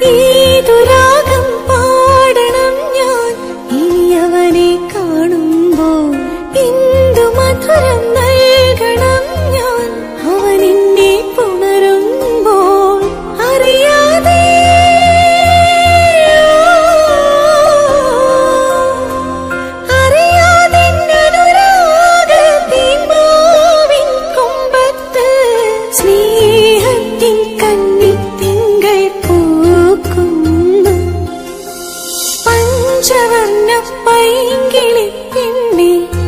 ഏതു രാഗം പാടണം ഞാൻ ഇനി അവനെ കാണുമ്പോൾ എന്തു മധുരം നൽകണം ഞാൻ അവൻ എന്നെ പുണരുമ്പോൾ അറിയാതെ അറിയാതെ അനുരാഗത്തിൻ കൊമ്പത്ത് സ്നേഹത്തിൻ കന്നിത്തിങ്കൾ പൂക്കുന്നു പഞ്ചവർണ്ണ പൈങ്കിളി പെണ്ണെ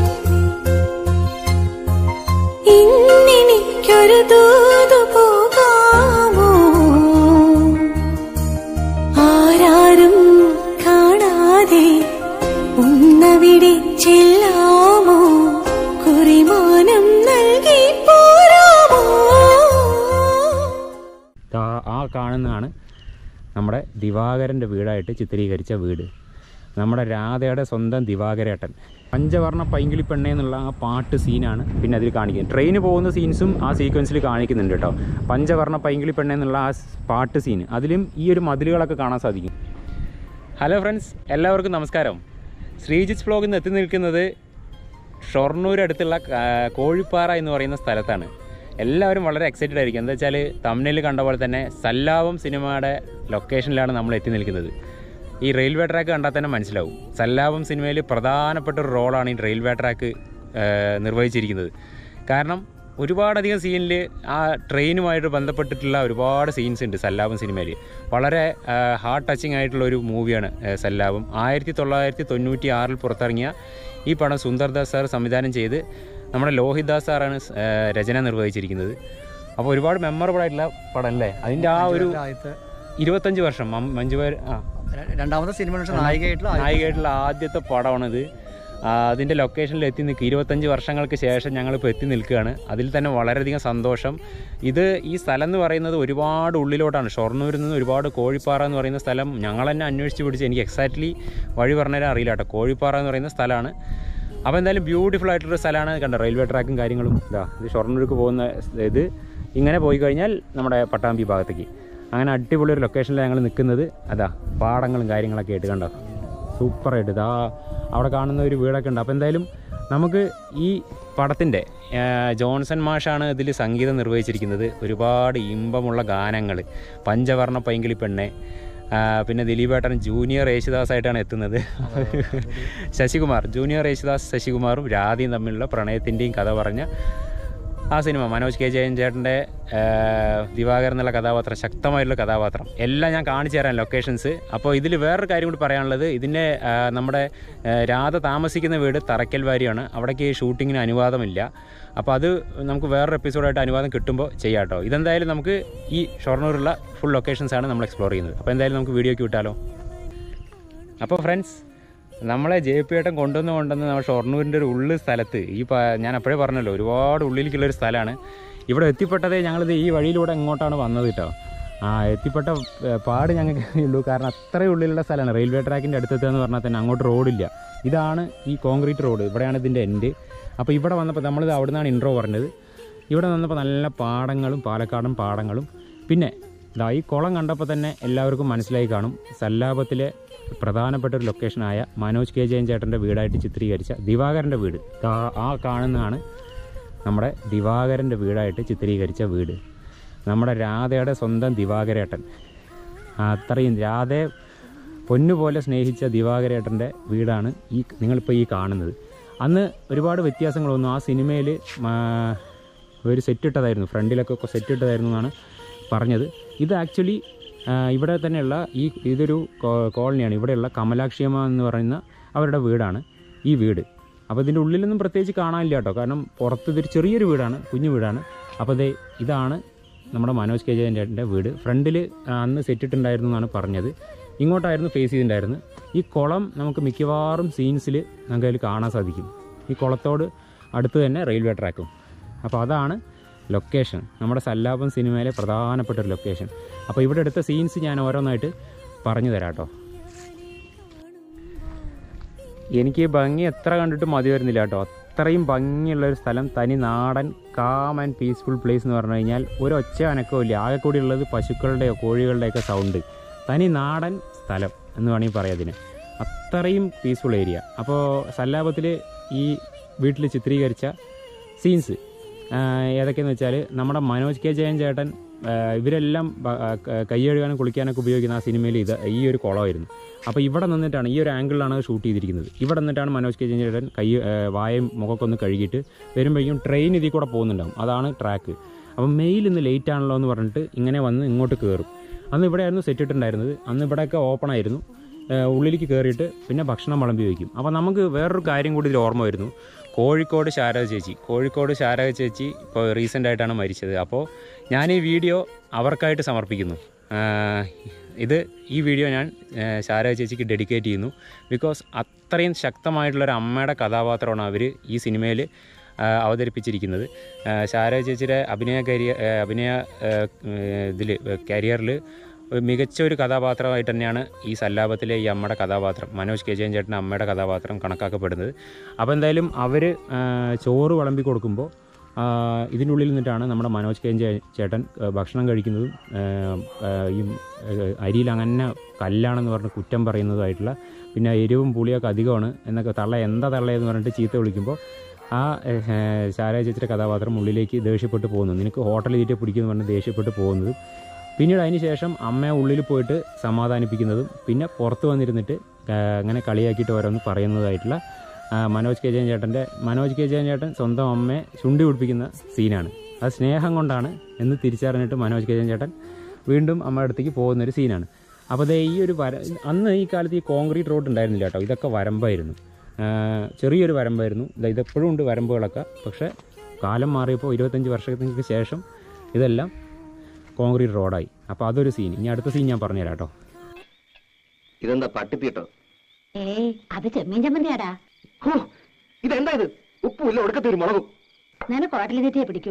ഇന്നെനിക്കൊരു ദൂതു പോകാമോ ആരാരും കാണാതെ ഒന്നവിടെ ചെല്ലാമോ കുറിമാനം നൽകി പോരാമോ ദാ ആ കാണുന്നതാണ് നമ്മുടെ ദിവാകരൻ്റെ വീടായിട്ട് ചിത്രീകരിച്ച വീട് നമ്മുടെ രാധയുടെ സ്വന്തം ദിവാകരേട്ടൻ പഞ്ചവർണ്ണ പൈങ്കിളി പെണ്ണേ എന്നുള്ള ആ പാട്ട് സീനാണ് പിന്നെ അതിൽ കാണിക്കുന്നത് ട്രെയിന് പോകുന്ന സീൻസും ആ സീക്വൻസിൽ കാണിക്കുന്നുണ്ട് കേട്ടോ പഞ്ചവർണ്ണ പൈങ്കിളി പെണ്ണേ എന്നുള്ള ആ സ് പാട്ട് സീൻ അതിലും ഈ ഒരു മതിലുകളൊക്കെ കാണാൻ സാധിക്കും ഹലോ ഫ്രണ്ട്സ് എല്ലാവർക്കും നമസ്കാരം ശ്രീജിത്ത് വ്ലോഗിൽ നിന്ന് എത്തി നിൽക്കുന്നത് ഷൊർണൂർ അടുത്തുള്ള കാ- കോഴിപ്പാറ എന്ന് പറയുന്ന സ്ഥലത്താണ് എല്ലാവരും വളരെ എക്സൈറ്റഡ് ആയിരിക്കും എന്താ വെച്ചാൽ തമിഴിൽ കണ്ട പോലെ തന്നെ സല്ലാപം സിനിമയുടെ ലൊക്കേഷനിലാണ് നമ്മൾ എത്തി നിൽക്കുന്നത് ഈ റെയിൽവേ ട്രാക്ക് കണ്ടാൽ തന്നെ മനസ്സിലാവും സല്ലാപം സിനിമയിൽ പ്രധാനപ്പെട്ട ഒരു റോളാണ് ഈ റെയിൽവേ ട്രാക്ക് ഏഹ്, നിർവഹിച്ചിരിക്കുന്നത് കാരണം ഒരുപാടധികം സീനിൽ ആ ട്രെയിനുമായിട്ട് ബന്ധപ്പെട്ടിട്ടുള്ള ഒരുപാട് സീൻസ് ഉണ്ട് സല്ലാപം സിനിമയിൽ വളരെ ഹാർട്ട് ടച്ചിങ് ആയിട്ടുള്ള ഒരു മൂവിയാണ് ഏഹ്, സല്ലാപം ആയിരത്തി തൊള്ളായിരത്തി തൊണ്ണൂറ്റി ആറിൽ പുറത്തിറങ്ങിയ ഈ പടം സുന്ദർദാസ് സാർ സംവിധാനം ചെയ്ത് നമ്മുടെ ലോഹിത് ദാസ് സാറാണ് സ്- ഏഹ്, രചന നിർവഹിച്ചിരിക്കുന്നത് അപ്പോൾ ഒരുപാട് മെമ്മറബിൾ ആയിട്ടുള്ള പടം അല്ലേ അതിൻ്റെ ആ ഒരു ആദ്യത്തെ ഇരുപത്തഞ്ച് വർഷം മം- മഞ്ജു വാര്യർ ആ ര- രണ്ടാമത്തെ സിനിമ നായികയായിട്ടുള്ള ആദ്യത്തെ നായികയായിട്ടുള്ള ആദ്യത്തെ പടമാണിത് ആ, അതിൻ്റെ ലൊക്കേഷനിൽ എത്തി നിൽക്കുക ഇരുപത്തഞ്ച് വർഷങ്ങൾക്ക് ശേഷം ഞങ്ങളിപ്പോൾ എത്തി നിൽക്കുകയാണ് അതിൽ തന്നെ വളരെയധികം സന്തോഷം ഇത് ഈ സ്ഥലം എന്ന് പറയുന്നത് ഒരുപാട് ഉള്ളിലോട്ടാണ് ഷൊർണൂരിൽ നിന്ന് ഒരുപാട് കോഴിപ്പാറ എന്ന് പറയുന്ന സ്ഥലം ഞങ്ങൾ തന്നെ അന്വേഷിച്ച് പിടിച്ച് എനിക്ക് എക്സാക്ട്ലി വഴി പറഞ്ഞുതരാൻ അറിയില്ല കേട്ടോ കോഴിപ്പാറ എന്ന് പറയുന്ന സ്ഥലമാണ് അപ്പോൾ എന്തായാലും ബ്യൂട്ടിഫുൾ ആയിട്ടുള്ള സ്ഥലമാണ് കണ്ട റെയിൽവേ ട്രാക്കും കാര്യങ്ങളും ഇതാ ഇത് ഷൊർണൂർക്ക് പോകുന്ന ഇത് ഇങ്ങനെ പോയി കഴിഞ്ഞാൽ നമ്മുടെ പട്ടാമ്പി ഭാഗത്തേക്ക് അങ്ങനെ അടിപൊളി ഒരു ലൊക്കേഷനിലാണ് ഞങ്ങൾ നിൽക്കുന്നത് അതാ പാടങ്ങളും കാര്യങ്ങളൊക്കെ ആയിട്ട് കണ്ടോ സൂപ്പറായിട്ട് ഇതാ അവിടെ കാണുന്ന ഒരു വീടൊക്കെ ഉണ്ട് അപ്പോൾ എന്തായാലും നമുക്ക് ഈ പടത്തിൻ്റെ ജോൺസൺ മാഷാണ് ഇതിൽ സംഗീതം നിർവഹിച്ചിരിക്കുന്നത് ഒരുപാട് ഇമ്പമുള്ള ഗാനങ്ങൾ പഞ്ചവർണ്ണ പൈങ്കിളി പെണ്ണെ ആ, പിന്നെ ദിലീപേട്ടൻ ജൂനിയർ യേശുദാസ് ആയിട്ടാണ് എത്തുന്നത് ശശികുമാർ ജൂനിയർ യേശുദാസ് ശശികുമാറും രാധയും തമ്മിലുള്ള പ്രണയത്തിൻ്റെയും കഥ പറഞ്ഞ ആ സിനിമ മനോജ് കെ ജയൻ ചേട്ടൻ്റെ ദിവാകർ എന്നുള്ള കഥാപാത്രം ശക്തമായിട്ടുള്ള കഥാപാത്രം എല്ലാം ഞാൻ കാണിച്ചു തരാം ലൊക്കേഷൻസ് അപ്പോൾ ഇതിൽ വേറൊരു കാര്യം കൂടി പറയാനുള്ളത് ഇതിൻ്റെ ആ, നമ്മുടെ ആ, രാധ താമസിക്കുന്ന വീട് തറയ്ക്കൽ വാരിയാണ് അവിടേക്ക് ഷൂട്ടിങ്ങിന് അനുവാദമില്ല അപ്പോൾ അത് നമുക്ക് വേറൊരു എപ്പിസോഡായിട്ട് അനുവാദം കിട്ടുമ്പോൾ ചെയ്യാം കേട്ടോ ഇതെന്തായാലും നമുക്ക് ഈ ഷൊർണൂരുള്ള ഫുൾ ലൊക്കേഷൻസ് ആണ് നമ്മൾ എക്സ്പ്ലോർ ചെയ്യുന്നത് അപ്പോൾ എന്തായാലും നമുക്ക് വീഡിയോയ്ക്ക് വിട്ടാലോ അപ്പോൾ ഫ്രണ്ട്സ് നമ്മളെ ജെ പി ഏട്ടൻ കൊണ്ടുവന്ന് കൊണ്ടുവന്ന് നമ്മൾ ഷൊർണൂരിൻ്റെ ഒരു ഉള്ളു സ്ഥലത്ത് ഈ പ ഞാൻ അപ്പോഴേ പറഞ്ഞല്ലോ ഒരുപാട് ഉള്ളിലേക്കുള്ള ഒരു സ്ഥലമാണ് ഇവിടെ എത്തിപ്പെട്ടതേ ഞങ്ങളിത് ഈ വഴിയിലൂടെ ഇങ്ങോട്ടാണ് വന്നത് കേട്ടോ ആ എത്തിപ്പെട്ട ഏ, പാട് ഞങ്ങൾക്ക് ഉള്ളൂ കാരണം അത്രയും ഉള്ളിലുള്ള സ്ഥലമാണ് റെയിൽവേ ട്രാക്കിൻ്റെ അടുത്തെത്തുക പറഞ്ഞാൽ തന്നെ അങ്ങോട്ട് റോഡില്ല ഇതാണ് ഈ കോൺക്രീറ്റ് റോഡ് ഇവിടെയാണ് ഇതിൻ്റെ എൻഡ് അപ്പോൾ ഇവിടെ വന്നപ്പോൾ നമ്മളിത് അവിടെ നിന്നാണ് ഇൻട്രോ പറഞ്ഞത് ഇവിടെ വന്നപ്പോൾ നല്ല പാടങ്ങളും പാലക്കാടൻ പാടങ്ങളും പിന്നെ ഇതാ ഈ കുളം കണ്ടപ്പോൾ തന്നെ എല്ലാവർക്കും മനസ്സിലായി കാണും സല്ലാപത്തിലെ പ്രധാനപ്പെട്ട ഒരു ലൊക്കേഷനായ മനോജ് കെ ജയൻ ചേട്ടൻ്റെ വീടായിട്ട് ചിത്രീകരിച്ച ദിവാകരൻ്റെ വീട് ദാ ആ കാണുന്നതാണ് നമ്മുടെ ദിവാകരൻ്റെ വീടായിട്ട് ചിത്രീകരിച്ച വീട് നമ്മുടെ രാധയുടെ സ്വന്തം ദിവാകരേട്ടൻ ആ, അത്രയും രാധയെ പൊന്നുപോലെ സ്നേഹിച്ച ദിവാകരേട്ടൻ്റെ വീടാണ് ഈ നിങ്ങളിപ്പോൾ ഈ കാണുന്നത് അന്ന് ഒരുപാട് വ്യത്യാസങ്ങളൊന്നും ആ സിനിമയിൽ ഒരു സെറ്റ് ഇട്ടതായിരുന്നു ഫ്രണ്ടിലൊക്കെ സെറ്റ് ഇട്ടതായിരുന്നു എന്നാണ് പറഞ്ഞത് ഇത് ആക്ച്വലി ഇവിടെ തന്നെയുള്ള ഈ ഇതൊരു കോ- കോളനിയാണ് ഇവിടെയുള്ള കമലാക്ഷിയമ്മ എന്ന് പറയുന്ന അവരുടെ വീടാണ് ഈ വീട് അപ്പോൾ ഇതിൻ്റെ ഉള്ളിലൊന്നും പ്രത്യേകിച്ച് കാണാനില്ല കേട്ടോ കാരണം പുറത്ത് ഇതൊരു ചെറിയൊരു വീടാണ് കുഞ്ഞു വീടാണ് അപ്പോൾ ദേ ഇതാണ് നമ്മുടെ മനോജ് കെ ജയൻ്റെ വീട് ഫ്രണ്ടിൽ അന്ന് സെറ്റ് ഇട്ടുണ്ടായിരുന്നു എന്നാണ് പറഞ്ഞത് ഇങ്ങോട്ടായിരുന്നു ഫേസ് ചെയ്തിട്ടുണ്ടായിരുന്നത് ഈ കുളം നമുക്ക് മിക്കവാറും സീൻസിൽ നമുക്ക് അതിൽ കാണാൻ സാധിക്കും ഈ കുളത്തോട് അടുത്ത് തന്നെ റെയിൽവേ ട്രാക്കും അപ്പോൾ അതാണ് ലൊക്കേഷൻ നമ്മുടെ സല്ലാപം സിനിമയിലെ പ്രധാനപ്പെട്ട ഒരു ലൊക്കേഷൻ അപ്പോൾ ഇവിടെ എടുത്ത സീൻസ് ഞാൻ ഓരോന്നായിട്ട് പറഞ്ഞു തരാം കേട്ടോ എനിക്ക് ഈ ഭംഗി എത്ര കണ്ടിട്ട് മതി വരുന്നില്ല കേട്ടോ അത്രയും ഭംഗിയുള്ള ഒരു സ്ഥലം തനി നാടൻ കാം ആൻഡ് പീസ്ഫുൾ പ്ലേസ് എന്ന് പറഞ്ഞു കഴിഞ്ഞാൽ ഒരു ഒച്ച അനക്കവും ഇല്ല ആകെ കൂടി ഉള്ളത് പശുക്കളുടെയോ കോഴികളുടെയൊക്കെ സൗണ്ട് തനി നാടൻ സ്ഥലം എന്ന് വേണമെങ്കിൽ പറയാം അതിന് അത്രയും പീസ്ഫുൾ ഏരിയ അപ്പോൾ സല്ലാപത്തിൽ ഈ വീട്ടിൽ ചിത്രീകരിച്ച സീൻസ് ഏതൊക്കെയെന്ന് വെച്ചാൽ നമ്മുടെ മനോജ് കെ ജയൻ ചേട്ടൻ ആ, ഇവരെല്ലാം ബ- ആ, ക- കൈ കഴുകാനും കുളിക്കാനൊക്കെ ഉപയോഗിക്കുന്ന ആ സിനിമയിൽ ഇത് ഈ ഒരു കുളമായിരുന്നു അപ്പോൾ ഇവിടെ നിന്നിട്ടാണ് ഈ ഒരു ആംഗിളിലാണ് അത് ഷൂട്ട് ചെയ്തിരിക്കുന്നത് ഇവിടെ നിന്നിട്ടാണ് മനോജ് കെ ജയൻ ചേട്ടൻ കൈ ആ, വായും മുഖമൊക്കെ ഒന്ന് കഴുകിയിട്ട് വരുമ്പോഴേക്കും ട്രെയിൻ ഇതിൽ കൂടെ പോകുന്നുണ്ടാവും അതാണ് ട്രാക്ക് അപ്പം മെയിൽ ഇന്ന് ലേറ്റ് ആണല്ലോ എന്ന് പറഞ്ഞിട്ട് ഇങ്ങനെ വന്ന് ഇങ്ങോട്ട് കയറും അന്ന് ഇവിടെയായിരുന്നു സെറ്റ് ഇട്ടിട്ടുണ്ടായിരുന്നത് അന്ന് ഇവിടെയൊക്കെ ഓപ്പൺ ആയിരുന്നു ഏഹ് ഉള്ളിലേക്ക് കയറിയിട്ട് പിന്നെ ഭക്ഷണം വിളമ്പി വയ്ക്കും അപ്പോൾ നമുക്ക് വേറൊരു കാര്യം കൂടി ഇതിൽ ഓർമ്മ വരുന്നു കോഴിക്കോട് ശാരദ ചേച്ചി കോഴിക്കോട് ശാരദ ചേച്ചി ഇപ്പോൾ റീസെൻ്റ് ആയിട്ടാണ് മരിച്ചത് അപ്പോൾ ഞാൻ ഈ വീഡിയോ അവർക്കായിട്ട് സമർപ്പിക്കുന്നു ആഹ് ഇത് ഈ വീഡിയോ ഞാൻ ഏഹ് ശാരദ ചേച്ചിക്ക് ഡെഡിക്കേറ്റ് ചെയ്യുന്നു ബിക്കോസ് അത്രയും ശക്തമായിട്ടുള്ളൊരു അമ്മയുടെ കഥാപാത്രമാണ് അവർ ഈ സിനിമയിൽ അവതരിപ്പിച്ചിരിക്കുന്നത് ആഹ് ശാരദ ചേച്ചിയുടെ അഭിനയ കരിയർ അഭിനയ ഇതിൽ കരിയറിൽ ഒരു മികച്ച ഒരു കഥാപാത്രമായിട്ട് തന്നെയാണ് ഈ സല്ലാപത്തിലെ ഈ അമ്മയുടെ കഥാപാത്രം മനോജ് കെ ജയൻ ചേട്ടൻ്റെ അമ്മയുടെ കഥാപാത്രം കണക്കാക്കപ്പെടുന്നത് അപ്പോൾ എന്തായാലും അവർ ചോറ് വിളമ്പി കൊടുക്കുമ്പോൾ ഇതിനുള്ളിൽ നിന്നിട്ടാണ് നമ്മുടെ മനോജ് കെ ജയൻ ചേട്ടൻ ആ, ഭക്ഷണം കഴിക്കുന്നതും ആ, ആ, ഈ ആ, അരിയിൽ അങ്ങനെ കല്ലാണെന്ന് പറഞ്ഞ് കുറ്റം പറയുന്നതുമായിട്ടുള്ള പിന്നെ എരിവും പുളിയൊക്കെ അധികമാണ് എന്നൊക്കെ തള്ള എന്താ തള്ളയെന്ന് പറഞ്ഞിട്ട് ചീത്ത വിളിക്കുമ്പോൾ ആ ശാരദ ചേച്ചിയുടെ കഥാപാത്രം ഉള്ളിലേക്ക് ദേഷ്യപ്പെട്ട് പോകുന്നു നിനക്ക് ഹോട്ടലിൽ തീറ്റ പിടിക്കുന്നു പറഞ്ഞ് ദേഷ്യപ്പെട്ട് പോകുന്നതും പിന്നീട് അതിന് ശേഷം അമ്മയെ ഉള്ളിൽ പോയിട്ട് സമാധാനിപ്പിക്കുന്നതും പിന്നെ പുറത്ത് വന്നിരുന്നിട്ട് ആ, അങ്ങനെ കളിയാക്കിയിട്ട് ഓരോന്ന് പറയുന്നതായിട്ടുള്ള ആ, മനോജ് കെ ജയൻ ചേട്ടൻ്റെ മനോജ് കെ ജയൻ ചേട്ടൻ സ്വന്തം അമ്മയെ ചുണ്ടി പിടിപ്പിക്കുന്ന സീനാണ് അത് സ്നേഹം കൊണ്ടാണ് എന്ന് തിരിച്ചറിഞ്ഞിട്ട് മനോജ് കെ ജയൻ ചേട്ടൻ വീണ്ടും അമ്മയുടെ അടുത്തേക്ക് പോകുന്നൊരു സീനാണ് അപ്പോൾ ദേ ഈ ഒരു വര അന്ന് ഈ കാലത്ത് ഈ കോൺക്രീറ്റ് റോഡ് ഉണ്ടായിരുന്നില്ല കേട്ടോ ഇതൊക്കെ വരമ്പായിരുന്നു ആ, ചെറിയൊരു വരമ്പായിരുന്നു ദാ ഇതെപ്പോഴും ഉണ്ട് വരമ്പുകളൊക്കെ പക്ഷേ കാലം മാറിയപ്പോൾ ഇരുപത്തഞ്ച് വർഷങ്ങൾക്ക് ശേഷം ഇതെല്ലാം കോൺക്രീറ്റ് റോഡായി അപ്പോൾ അതൊരു സീൻ ഇനി അടുത്ത സീൻ ഞാൻ പറഞ്ഞുതരാം കേട്ടോ ഇതെന്താ പട്ടിപ്പിട്ടോ ഏയ് അത് ചെമ്മീൻ ചമ്മന്തിയാടാ ഇതെന്താ ഇത് ഉപ്പുമില്ല ഒടുക്കത്തൊരു മുളകും നിനക്ക് ഹോട്ടലിൽ തെറ്റിയെ പിടിക്കൂ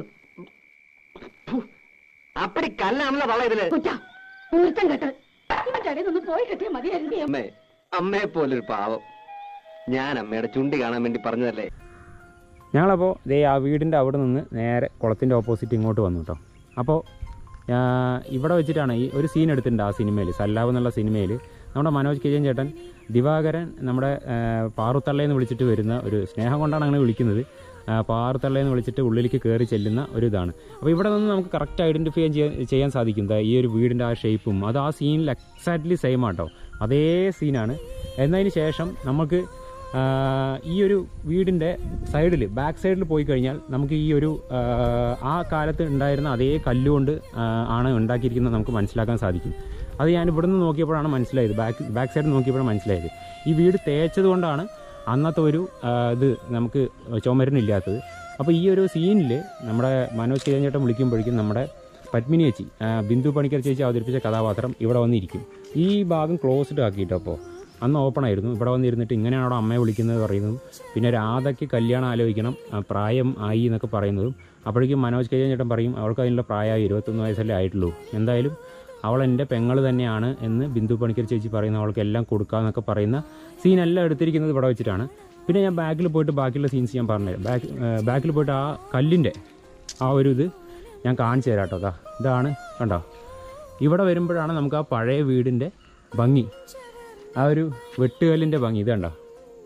അപ്പടി കല്ലാണല്ലോ തള്ള ഇതില് കുറ്റ പൂർത്തം കെട്ട് ഇവന്റെ അടിയിൽ നിന്ന് പോയി കിട്ടിയ മതിയായിരുന്നു അമ്മേ അമ്മയെ പോലൊരു പാവം ഞാൻ അമ്മയുടെ ചുണ്ടി കാണാൻ വേണ്ടി പറഞ്ഞതല്ലേ ഞങ്ങളപ്പോൾ ദേ ആ വീടിൻ്റെ അവിടെ നിന്ന് നേരെ കുളത്തിൻ്റെ ഓപ്പോസിറ്റ് ഇങ്ങോട്ട് വന്നു കേട്ടോ അപ്പോൾ ഇവിടെ വെച്ചിട്ടാണ് ഈ ഒരു സീൻ എടുത്തിട്ടുണ്ട് ആ സിനിമയിൽ സല്ലാവ് എന്നുള്ള സിനിമയിൽ നമ്മുടെ മനോജ് കെ ജയൻ ചേട്ടൻ ദിവാകരൻ നമ്മുടെ ആ, പാറുത്തള്ളയെന്ന് വിളിച്ചിട്ട് വരുന്ന ഒരു സ്നേഹം കൊണ്ടാണ് അങ്ങനെ വിളിക്കുന്നത് ആ, പാറുത്തള്ളയെന്ന് വിളിച്ചിട്ട് ഉള്ളിലേക്ക് കയറി ചെല്ലുന്ന ഒരു ഇതാണ് അപ്പോൾ ഇവിടെ നിന്ന് നമുക്ക് കറക്റ്റ് ഐഡൻറ്റിഫൈ ചെയ്യാൻ ചെയ്യാൻ സാധിക്കും ദാ ഈ ഒരു വീടിൻ്റെ ആ ഷേപ്പും അത് ആ സീനിൽ എക്സാക്ട്ലി സെയിം ആട്ടോ അതേ സീനാണ് എന്നതിന് ശേഷം നമുക്ക് ആ, ഈ ഒരു വീടിൻ്റെ സൈഡിൽ ബാക്ക് സൈഡിൽ പോയി കഴിഞ്ഞാൽ നമുക്ക് ഈ ഒരു ആ, ആ കാലത്ത് ഉണ്ടായിരുന്ന അതേ കല്ലുകൊണ്ട് ആ, ആണ് ഉണ്ടാക്കിയിരിക്കുന്നത് നമുക്ക് മനസ്സിലാക്കാൻ സാധിക്കും അത് ഞാൻ ഇവിടുന്ന് നോക്കിയപ്പോഴാണ് മനസ്സിലായത് ബാക്ക് ബാക്ക് സൈഡിൽ നോക്കിയപ്പോഴാണ് മനസ്സിലായത് ഈ വീട് തേച്ചത് കൊണ്ടാണ് അന്നത്തെ ഒരു ആ, ഇത് നമുക്ക് ചുമരനില്ലാത്തത് അപ്പോൾ ഈ ഒരു സീനിൽ നമ്മുടെ മനോജ് കിരൺ ചേട്ടൻ വിളിക്കുമ്പോഴേക്കും നമ്മുടെ പത്മിനി ചേച്ചി ആ, ബിന്ദു പണിക്കർ ചേച്ചി അവതരിപ്പിച്ച കഥാപാത്രം ഇവിടെ വന്നിരിക്കും ഈ ഭാഗം ക്ലോസ്ഡ് ആക്കിയിട്ടോ അപ്പോൾ അന്ന് ഓപ്പൺ ആയിരുന്നു ഇവിടെ വന്നിരുന്നിട്ട് ഇങ്ങനെയാണ് അവിടെ അമ്മയെ വിളിക്കുന്നത് പറയുന്നതും പിന്നെ രാധയ്ക്ക് കല്യാണം ആലോചിക്കണം ആ, പ്രായം ആയി എന്നൊക്കെ പറയുന്നതും അപ്പോഴേക്കും മനോജ് കെ ചേട്ടൻ പറയും അവൾക്ക് അതിനുള്ള പ്രായമായി ഇരുപത്തൊന്ന് വയസ്സല്ലേ ആയിട്ടുള്ളൂ എന്തായാലും അവൾ എൻ്റെ പെങ്ങൾ തന്നെയാണ് എന്ന് ബിന്ദു പണിക്കർ ചേച്ചി പറയുന്ന അവൾക്ക് എല്ലാം കൊടുക്കാമെന്നൊക്കെ പറയുന്ന സീനെല്ലാം എടുത്തിരിക്കുന്നത് ഇവിടെ വെച്ചിട്ടാണ് പിന്നെ ഞാൻ ബാക്കിൽ പോയിട്ട് ബാക്കിയുള്ള സീൻസ് ഞാൻ പറഞ്ഞുതരാം ബാക്ക് ബാക്കിൽ പോയിട്ട് ആ കല്ലിൻ്റെ ആ ഒരു ഇത് ഞാൻ കാണിച്ചു തരാം കേട്ടോ അതാ ഇതാണ് കണ്ടോ ഇവിടെ വരുമ്പോഴാണ് നമുക്ക് ആ പഴയ വീടിൻ്റെ ഭംഗി ആ ഒരു വെട്ടുകല്ലിൻ്റെ ഭംഗി ഇത് കണ്ടോ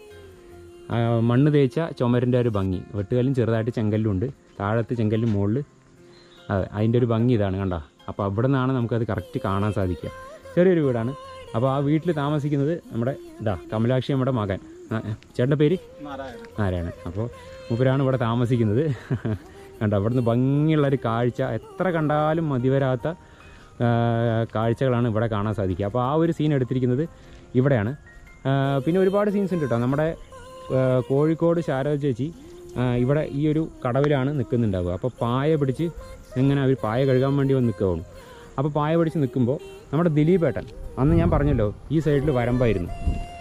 ആ മണ്ണ് തേച്ച ചുമരിൻ്റെ ഒരു ഭംഗി വെട്ടുകല്ലും ചെറുതായിട്ട് ചെങ്കല്ലും ഉണ്ട് താഴത്ത് ചെങ്കല്ലും മുകളിൽ അതെ അതിൻ്റെ ഒരു ഭംഗി ഇതാണ് കണ്ടോ അപ്പോൾ അവിടെ നിന്നാണ് നമുക്കത് കറക്റ്റ് കാണാൻ സാധിക്കുക ചെറിയൊരു വീടാണ് അപ്പോൾ ആ വീട്ടിൽ താമസിക്കുന്നത് നമ്മുടെ ഇതാ കമലാക്ഷി നമ്മുടെ മകൻ ആ, ചേട്ടൻ്റെ പേര് നാരായണൻ അപ്പോൾ മൂപ്പരാണ് ഇവിടെ താമസിക്കുന്നത് കണ്ടോ അവിടുന്ന് ഭംഗിയുള്ള ഒരു കാഴ്ച എത്ര കണ്ടാലും മതിവരാത്ത ആ, കാഴ്ചകളാണ് ഇവിടെ കാണാൻ സാധിക്കുക അപ്പോൾ ആ ഒരു സീൻ എടുത്തിരിക്കുന്നത് ഇവിടെയാണ് ആ, പിന്നെ ഒരുപാട് സീൻസ് ഉണ്ട് കേട്ടോ നമ്മുടെ ആ, കോഴിക്കോട് ശാരദ ചേച്ചി ആ, ഇവിടെ ഈ ഒരു കടവിലാണ് നിൽക്കുന്നുണ്ടാവുക അപ്പോൾ പായ പിടിച്ച് എങ്ങനെ അവർ പായ കഴുകാൻ വേണ്ടി വന്ന് നിൽക്കുകയാണ് അപ്പോൾ പായ പിടിച്ച് നിൽക്കുമ്പോൾ നമ്മുടെ ദിലീപേട്ടൻ അന്ന് ഞാൻ പറഞ്ഞല്ലോ ഈ സൈഡിൽ വരമ്പായിരുന്നു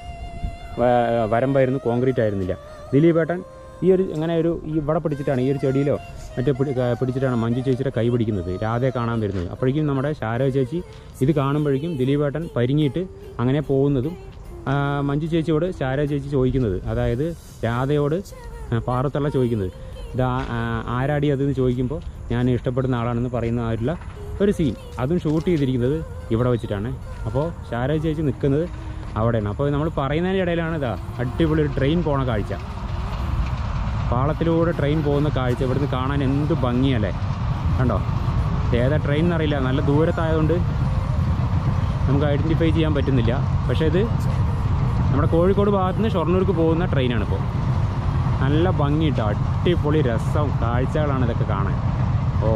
വ- വരമ്പായിരുന്നു കോൺക്രീറ്റ് ആയിരുന്നില്ല ദിലീപേട്ടൻ ഈ ഒരു അങ്ങനെ ഒരു ഈ ഇവിടെ പിടിച്ചിട്ടാണ് ഈ ഒരു ചെടിയിലോ മറ്റേ പിടി- ക- പിടിച്ചിട്ടാണ് മഞ്ജു ചേച്ചിയുടെ കൈ പിടിക്കുന്നത് രാധയെ കാണാൻ വരുന്നത് അപ്പോഴേക്കും നമ്മുടെ ശാരദ ചേച്ചി ഇത് കാണുമ്പോഴേക്കും ദിലീപേട്ടൻ പരിങ്ങിയിട്ട് അങ്ങനെ പോകുന്നതും ആ, മഞ്ജു ചേച്ചിയോട് ശാരദ ചേച്ചി ചോദിക്കുന്നത് അതായത് രാധയോട് ആ, പാറത്തള്ള ചോദിക്കുന്നത് ഇത് ആ- ആ- ആരാടി അതെന്ന് ചോദിക്കുമ്പോൾ ഞാൻ ഇഷ്ടപ്പെടുന്ന ആളാണെന്ന് പറയുന്ന ആയിട്ടുള്ള ഒരു സീൻ അതും ഷൂട്ട് ചെയ്തിരിക്കുന്നത് ഇവിടെ വെച്ചിട്ടാണ് അപ്പോൾ ശാരദ ചേച്ചി നിൽക്കുന്നത് അവിടെയാണ് അപ്പോൾ നമ്മൾ പറയുന്നതിൻ്റെ ഇടയിലാണ് ഇതാ അടിപൊളി ഒരു ട്രെയിൻ പോണ കാഴ്ച പാളത്തിലൂടെ ട്രെയിൻ പോകുന്ന കാഴ്ച ഇവിടുന്ന് കാണാൻ എന്ത് ഭംഗിയല്ലേ കണ്ടോ ഇത് ഏതാ ട്രെയിൻ എന്നറിയില്ല നല്ല ദൂരത്തായതുകൊണ്ട് നമുക്ക് ഐഡൻറ്റിഫൈ ചെയ്യാൻ പറ്റുന്നില്ല പക്ഷേ ഇത് നമ്മുടെ കോഴിക്കോട് ഭാഗത്ത് നിന്ന് ഷൊർണൂർക്ക് പോകുന്ന ട്രെയിനാണ് ഇപ്പോൾ നല്ല ഭംഗിയിട്ടോ അടിപൊളി രസം കാഴ്ചകളാണ് ഇതൊക്കെ കാണാൻ ഓ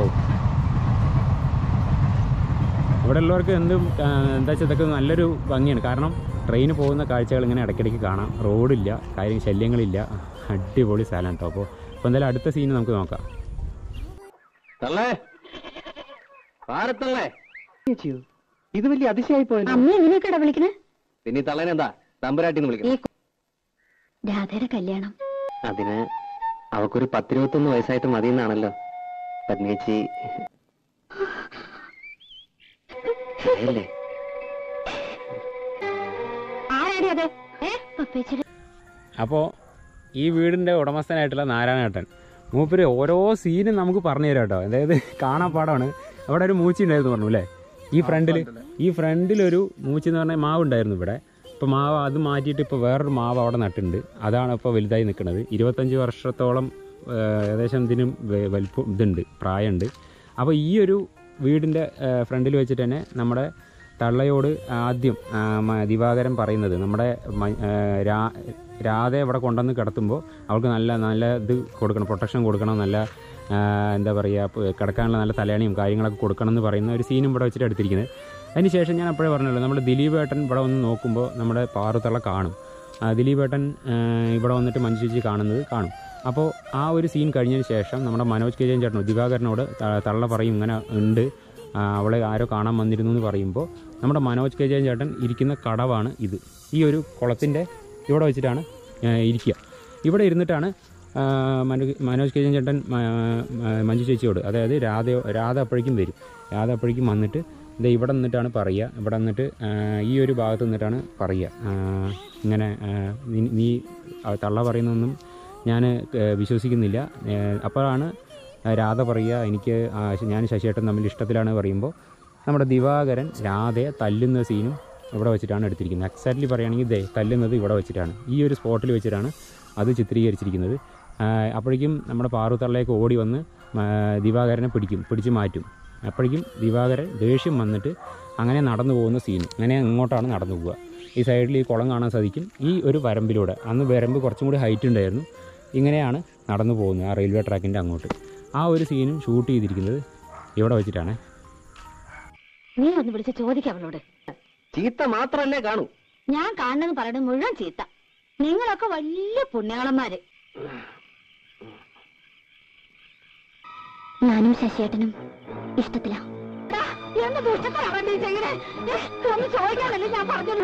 ഇവിടെ ഉള്ളവർക്ക് എന്തും ആ, എന്താ വെച്ചാൽ ഇതൊക്കെ നല്ലൊരു ഭംഗിയാണ് കാരണം ട്രെയിൻ പോകുന്ന കാഴ്ചകൾ ഇങ്ങനെ ഇടയ്ക്കിടയ്ക്ക് കാണാം റോഡില്ല കാര്യം ശല്യങ്ങളില്ല അടിപൊളി സ്ഥലം കേട്ടോ അപ്പോൾ അപ്പോൾ എന്തായാലും അടുത്ത സീന് നമുക്ക് നോക്കാം തള്ളേ പാരത്തള്ളേ ഇത് വലിയ അതിശയായി പോയല്ലോ അമ്മ എങ്ങനെയൊക്കെയാ വിളിക്കണേ പിന്നെ ഈ തള്ളേനെന്താ തമ്പുരാട്ടിന്ന് വിളിക്കണം രാധയുടെ കല്യാണം അതിന് അവക്കൊരു പത്തിരുപത്തൊന്ന് വയസ്സായിട്ട് മതിയെന്നാണല്ലോ പത്നിയേച്ചി അല്ലേ ആരാടി അത് ഏ പപ്പേച്ചിയുടെ അപ്പോൾ ഈ വീടിൻ്റെ ഉടമസ്ഥനായിട്ടുള്ള നാരായണേട്ടൻ മൂപ്പര് ഓരോ സീനും നമുക്ക് പറഞ്ഞു തരാം കേട്ടോ അതായത് കാണാൻ പാടമാണ് അവിടെ ഒരു മൂച്ചി ഉണ്ടായിരുന്നു പറഞ്ഞു അല്ലേ ഈ ഫ്രണ്ടിൽ ഈ ഫ്രണ്ടിലൊരു മൂച്ചി എന്ന് പറഞ്ഞാൽ മാവ് ഉണ്ടായിരുന്നു ഇവിടെ ഇപ്പോൾ മാവ് അത് മാറ്റിയിട്ട് ഇപ്പോൾ വേറൊരു മാവ് അവിടെ നട്ടിട്ടുണ്ട് അതാണ് ഇപ്പോൾ വലുതായി നിൽക്കുന്നത് ഇരുപത്തഞ്ച് വർഷത്തോളം ആ, ഏകദേശം ഇതിനും വെ- വലിപ്പം ഇതുണ്ട് പ്രായമുണ്ട് അപ്പോൾ ഈ ഒരു വീടിൻ്റെ ഫ്രണ്ടിൽ വെച്ചിട്ട് തന്നെ നമ്മുടെ തള്ളയോട് ആദ്യം ആ, മ- ദിവാകരൻ പറയുന്നത് നമ്മുടെ മ- ആ, രാ- രാധ ഇവിടെ കൊണ്ടുവന്ന് കിടത്തുമ്പോൾ അവൾക്ക് നല്ല നല്ല ഇത് കൊടുക്കണം പ്രൊട്ടക്ഷൻ കൊടുക്കണം നല്ല ആ, എന്താ പറയുക കിടക്കാനുള്ള നല്ല തലയണിയും കാര്യങ്ങളൊക്കെ കൊടുക്കണം എന്ന് പറയുന്ന ഒരു സീനും ഇവിടെ വെച്ചിട്ട് എടുത്തിരിക്കുന്നത് അതിനുശേഷം ഞാൻ അപ്പോഴേ പറഞ്ഞല്ലോ നമ്മുടെ ദിലീപ് ഏട്ടൻ ഇവിടെ വന്ന് നോക്കുമ്പോൾ നമ്മുടെ പാറുത്തള്ള കാണും ആ, ദിലീപ് ഏട്ടൻ ആ, ഇവിടെ വന്നിട്ട് മഞ്ജു ചേച്ചി കാണുന്നത് കാണും അപ്പോൾ ആ ഒരു സീൻ കഴിഞ്ഞതിന് ശേഷം നമ്മുടെ മനോജ് കെ ജയൻ ചേട്ടനോ ദിവാകരനോട് ത- തള്ള പറയും ഇങ്ങനെ ഉണ്ട് ആ, അവളെ ആരോ കാണാൻ വന്നിരുന്നു എന്ന് പറയുമ്പോൾ നമ്മുടെ മനോജ് കെ ജയൻ ചേട്ടൻ ഇരിക്കുന്ന കടവാണ് ഇത് ഈ ഒരു കുളത്തിൻ്റെ ഇവിടെ വെച്ചിട്ടാണ് ആ, ഇരിക്കുക ഇവിടെ ഇരുന്നിട്ടാണ് ആ, മനു- മനോജ് കെ ജയൻ ചേട്ടൻ മ- മ- മഞ്ജു ചേച്ചിയോട് അതായത് രാധ രാധ അപ്പോഴേക്കും വരും രാധ അപ്പോഴേക്കും വന്നിട്ട് ഇത് ഇവിടെ നിന്നിട്ടാണ് പറയുക ഇവിടെ നിന്നിട്ട് ആ, ഈ ഒരു ഭാഗത്ത് നിന്നിട്ടാണ് പറയുക ആ, ഇങ്ങനെ ആ, നീ- നീ ആ തള്ള പറയുന്നൊന്നും ഞാൻ വിശ്വസിക്കുന്നില്ല ഏ, അപ്പോഴാണ് രാധ പറയുക എനിക്ക് ആ, ഞാൻ ശശിയേട്ടൻ തമ്മിൽ ഇഷ്ടത്തിലാണ് പറയുമ്പോൾ നമ്മുടെ ദിവാകരൻ രാധയെ തല്ലുന്ന സീനും ഇവിടെ വെച്ചിട്ടാണ് എടുത്തിരിക്കുന്നത് എക്സാക്ട്ലി പറയുകയാണെങ്കിൽ ഇതേ തല്ലുന്നത് ഇവിടെ വെച്ചിട്ടാണ് ഈ ഒരു സ്പോട്ടിൽ വെച്ചിട്ടാണ് അത് ചിത്രീകരിച്ചിരിക്കുന്നത് ആ, അപ്പോഴേക്കും നമ്മുടെ പാറുത്തള്ളയൊക്കെ ഓടി വന്ന് ആ, ദിവാകരനെ പിടിക്കും പിടിച്ച് മാറ്റും അപ്പോഴേക്കും ദിവാകരൻ ദേഷ്യം വന്നിട്ട് അങ്ങനെ നടന്നു പോകുന്ന സീൻ അങ്ങനെ ഇങ്ങോട്ടാണ് നടന്നു പോവുക ഈ സൈഡിൽ ഈ കുളം കാണാൻ സാധിക്കും ഈ ഒരു വരമ്പിലൂടെ അന്ന് വരമ്പ് കുറച്ചും കൂടി ഹൈറ്റ് ഉണ്ടായിരുന്നു ഇങ്ങനെയാണ് നടന്നു പോകുന്നത് ആ റെയിൽവേ ട്രാക്കിൻ്റെ അങ്ങോട്ട് ആ ഒരു സീനും ഷൂട്ട് ചെയ്തിരിക്കുന്നത് ഇവിടെ വെച്ചിട്ടാണ് നീ ഒന്ന് വിളിച്ച് ചോദിക്കാം അവളോട് ചീത്ത മാത്രല്ലേ കാണൂ ഞാൻ കാണുന്നത് പറയുന്നത് മുഴുവൻ ചീത്ത നിങ്ങളൊക്കെ വലിയ പുണ്യാളന്മാര് ഞാനും ശശിയേട്ടനും ഇഷ്ടത്തിലാ എന്ത് ദുഷ്ടത്തരാണ് നീ ചെയ്യണേ ഏ, ഒന്ന് ചോദിക്കാനല്ലേ ഞാൻ പറഞ്ഞത്